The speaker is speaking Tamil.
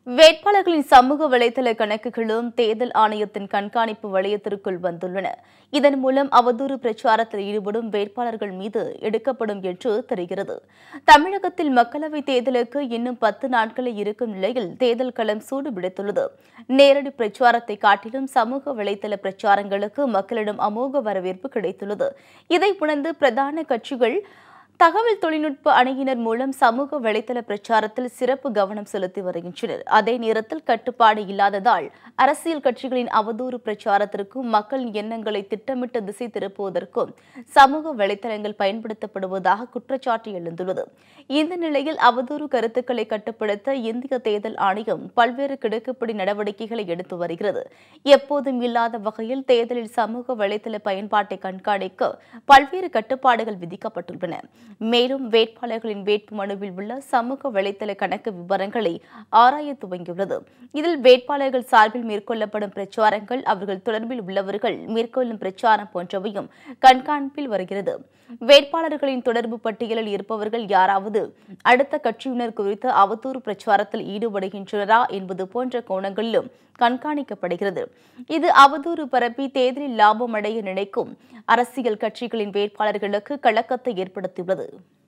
வேட்பாளர்களின் சமூக வலைதள கணக்குகளும் தேர்தல் ஆணையத்தின் கண்காணிப்பு வளையத்திற்குள் வந்துள்ளன இதன் மூலம் அவதூறு பிரச்சாரத்தில் ஈடுபடும் வேட்பாளர்கள் மீது எடுக்கப்படும் என்று தெரிகிறது தமிழகத்தில் மக்களவைத் தேர்தலுக்கு இன்னும் பத்து நாட்களே இருக்கும் நிலையில் தேர்தல் களம் சூடு பிடித்துள்ளது நேரடி பிரச்சாரத்தை காட்டிலும் சமூக வலைதள பிரச்சாரங்களுக்கு மக்களிடம் அமோக வரவேற்பு கிடைத்துள்ளது இதை உணர்ந்து பிரதான கட்சிகள் தகவல் தொழில்நுட்ப அணியினர் மூலம் சமூக வலைதள பிரச்சாரத்தில் சிறப்பு கவனம் செலுத்தி வருகின்றனர் அதே நேரத்தில் கட்டுப்பாடு இல்லாததால் அரசியல் கட்சிகளின் அவதூறு பிரச்சாரத்திற்கும் மக்களின் எண்ணங்களை திட்டமிட்டு திசை திருப்புவதற்கும் சமூக வலைதளங்கள் பயன்படுத்தப்படுவதாக குற்றச்சாட்டு எழுந்துள்ளது இந்த நிலையில் அவதூறு கருத்துக்களை கட்டுப்படுத்த இந்திய தேர்தல் ஆணையம் பல்வேறு கிடுக்குப்பிடி நடவடிக்கைகளை எடுத்து வருகிறது எப்போதும் இல்லாத வகையில் தேர்தலில் சமூக வலைதள பயன்பாட்டை கண்காணிக்க பல்வேறு கட்டுப்பாடுகள் விதிக்கப்பட்டுள்ளன மேலும் வேட்பாளர்களின் வேட்பு மனுவில் உள்ள சமூக வலைதள கணக்கு விவரங்களை ஆராய துவங்கியுள்ளது இதில் வேட்பாளர்கள் சார்பில் மேற்கொள்ளப்படும் பிரச்சாரங்கள் அவர்கள் தொடர்பில் உள்ளவர்கள் மேற்கொள்ளும் பிரச்சாரம் போன்றவையும் கண்காணிப்பில் வருகிறது வேட்பாளர்களின் தொடர்பு பட்டியலில் இருப்பவர்கள் யாராவது அடுத்த கட்சியினர் குறித்த அவதூறு பிரச்சாரத்தில் ஈடுபடுகின்றனரா என்பது போன்ற கோணங்களிலும் கண்காணிக்கப்படுகிறது இது அவதூறு பரப்பி தேர்தலில் லாபம் அடைய நினைக்கும் அரசியல் கட்சிகளின் வேட்பாளர்களுக்கு கலக்கத்தை ஏற்படுத்தியுள்ளது